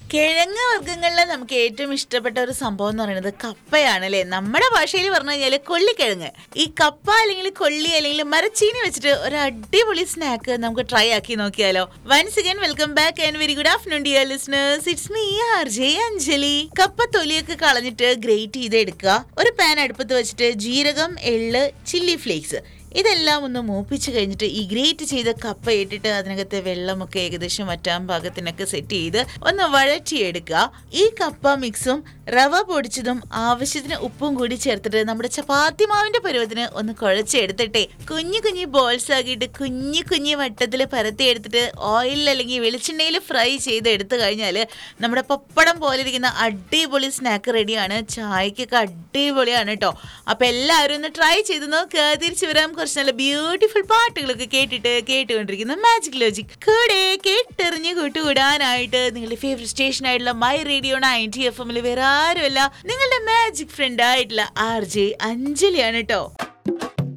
കിഴങ്ങ് വർഗ്ഗങ്ങളിൽ നമുക്ക് ഏറ്റവും ഇഷ്ടപ്പെട്ട ഒരു സംഭവം എന്ന് പറയുന്നത് കപ്പയാണ് അല്ലേ നമ്മുടെ ഭാഷയിൽ പറഞ്ഞു കഴിഞ്ഞാൽ കൊള്ളിക്കിഴങ്ങ് ഈ കപ്പ അല്ലെങ്കിൽ കൊള്ളി അല്ലെങ്കിൽ മരച്ചീനി വെച്ചിട്ട് ഒരു അടിപൊളി സ്നാക്ക് നമുക്ക് ട്രൈ ആക്കി നോക്കിയാലോ once again welcome back and very good afternoon dear listeners it's me R J Anjali കപ്പ തൊലിയൊക്കെ കളഞ്ഞിട്ട് ഗ്രേറ്റ് ചെയ്ത് എടുക്കുക ഒരു പാൻ അടുപ്പത്ത് വെച്ചിട്ട് ജീരകം എള്ള് ചില്ലി ഫ്ലേക്സ് ഇതെല്ലാം ഒന്ന് മൂപ്പിച്ച് കഴിഞ്ഞിട്ട് ഈ ഗ്രേറ്റ് ചെയ്ത കപ്പ ഇട്ടിട്ട് അതിനകത്ത് വെള്ളമൊക്കെ ഏകദേശം വറ്റാൻ പാകത്തിനൊക്കെ സെറ്റ് ചെയ്ത് ഒന്ന് വഴറ്റിയെടുക്കുക ഈ കപ്പ മിക്സും റവ പൊടിച്ചതും ആവശ്യത്തിന് ഉപ്പും കൂടി ചേർത്തിട്ട് നമ്മുടെ ചപ്പാത്തി മാവിന്റെ പരുവത്തിന് ഒന്ന് കുഴച്ചെടുത്തിട്ടെ കുഞ്ഞു കുഞ്ഞു ബോൾസ് ആക്കിയിട്ട് കുഞ്ഞു കുഞ്ഞു വട്ടത്തിൽ പരത്തി എടുത്തിട്ട് ഓയിലിൽ അല്ലെങ്കിൽ വെളിച്ചെണ്ണയിൽ ഫ്രൈ ചെയ്ത് എടുത്തു കഴിഞ്ഞാൽ നമ്മുടെ പപ്പടം പോലെ ഇരിക്കുന്ന അടിപൊളി സ്നാക്ക് റെഡിയാണ് ചായക്കൊക്കെ അടിപൊളിയാണ് കേട്ടോ അപ്പൊ എല്ലാവരും ഒന്ന് ട്രൈ ചെയ്ത് നോക്കുക തിരിച്ചു വരാം കുറച്ച് നല്ല ബ്യൂട്ടിഫുൾ പാട്ടുകളൊക്കെ കേട്ടിട്ട് കേട്ടുകൊണ്ടിരിക്കുന്ന മാജിക് ലോജിക് കൂടെ കേട്ടെറിഞ്ഞ് കൂട്ടുകൂടാനായിട്ട് നിങ്ങളുടെ ഫേവറേറ്റ് സ്റ്റേഷൻ ആയിട്ടുള്ള മൈ റേഡിയോ നയൻറ്റി എഫ് എമ്മിൽ വേറെ ആരുമല്ല നിങ്ങളുടെ മാജിക് ഫ്രണ്ട് ആയിട്ടുള്ള ആർ ജെ അഞ്ജലിയാണ് കേട്ടോ